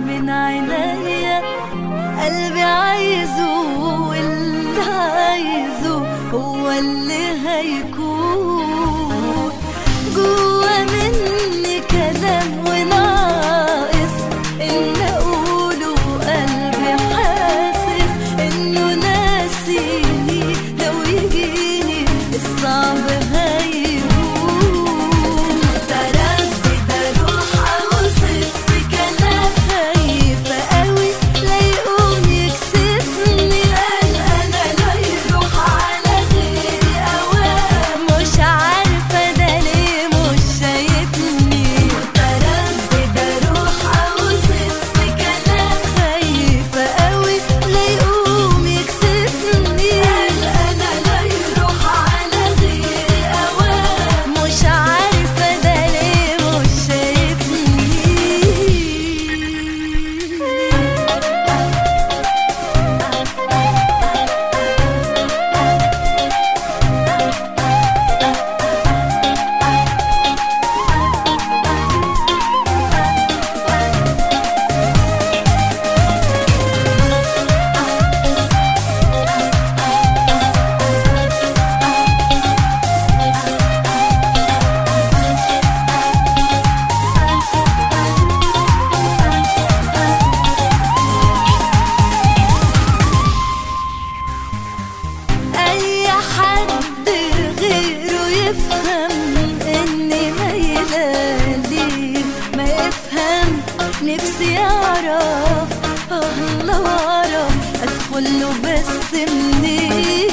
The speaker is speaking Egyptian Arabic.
من عينيا قلبي عايزه واللي عايزه هو اللي هيكون جوا مني كلام وناقص ان اقوله قلبي حاسس انه ناسيني لو يجيني الصعب هيهون تردد اروح اوصف في كلام خايفة قوي لا يقوم يكسفني قال انا لا يروح على غيري اوام مش عارفة ده ليه مش شايفني متردد اروح اوصف في كلام خايفة قوي لا يقوم يكسفني قال انا لا يروح على غيري اوام مش عارفة ده ليه مش شايفني اي حد غيره يفهم اني مايله ليه ما يفهم نفسي اعرف اه لو اعرف ادخل له بس منين